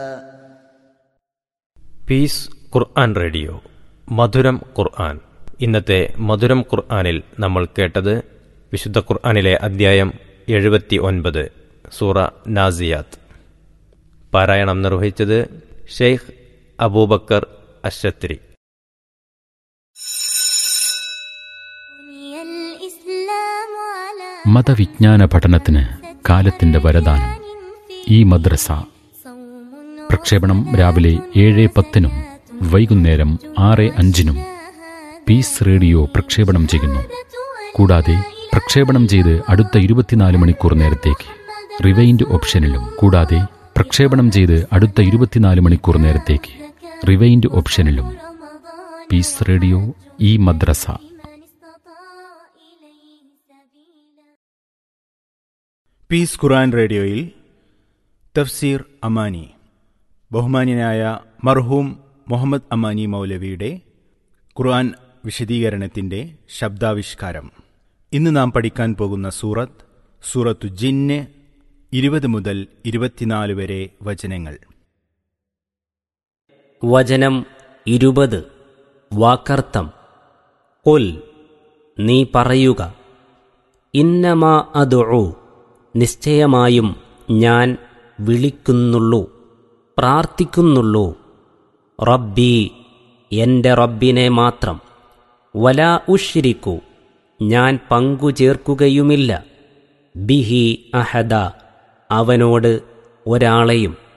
piece ഖുർആൻ radio മധുരം ഖുർആൻ ഇന്നത്തെ മധുരം ഖുർആനിൽ നമ്മൾ കേട്ടത് വിശുദ്ധ ഖുർആനിലെ അദ്ധ്യായം എഴുപത്തി ഒൻപത് സൂറ നാസിയാത്ത് പാരായണം നിർവഹിച്ചത് ഷെയ്ഖ് അബൂബക്കർ അഷത്രി മതവിജ്ഞാന പഠനത്തിന് കാലത്തിന്റെ വരദാനം ഈ മദ്രസ പ്രക്ഷേപണം രാവിലെ ഏഴ് പത്തിനും വൈകുന്നേരം ആറ് അഞ്ചിനും പീസ് റേഡിയോ പ്രക്ഷേപണം ചെയ്യുന്നു കൂടാതെ പ്രക്ഷേപണം ചെയ്ത് അടുത്ത ഇരുപത്തിനാല് മണിക്കൂർ നേരത്തേക്ക് റിവൈൻഡ് ഓപ്ഷനിലും കൂടാതെ പ്രക്ഷേപണം ചെയ്ത് അടുത്ത ഇരുപത്തിനാല് മണിക്കൂർ നേരത്തേക്ക് റിവൈൻഡ് ഓപ്ഷനിലും പീസ് റേഡിയോ ഈ മദ്രസ പീസ് ഖുറാൻ റേഡിയോയിൽ തഫ്സീർ അമാനി ബഹുമാന്യനായ മർഹൂം മുഹമ്മദ് അമാനി മൗലവിയുടെ ഖുർആൻ വിശദീകരണത്തിന്റെ ശബ്ദാവിഷ്കാരം ഇന്ന് നാം പഠിക്കാൻ പോകുന്ന സൂറത്ത് സൂറത്തു ജിന്ന് ഇരുപത് മുതൽ ഇരുപത്തിനാല് വരെ വചനങ്ങൾ വചനം ഇരുപത് വാക്കർത്ഥം ഉൽ നീ പറയുക ഇന്നമാ അദുഉ നിശ്ചയമായും ഞാൻ വിളിക്കുന്നുള്ളൂ പ്രാർത്ഥിക്കുന്നുള്ളൂ റബ്ബി എൻ്റെ റബ്ബിനെ മാത്രം വലാ ഉഷ്രിക്കു ഞാൻ പങ്കു ചേർക്കുകയുമില്ല ബിഹി അഹദ അവനോട് ഒരാളെയും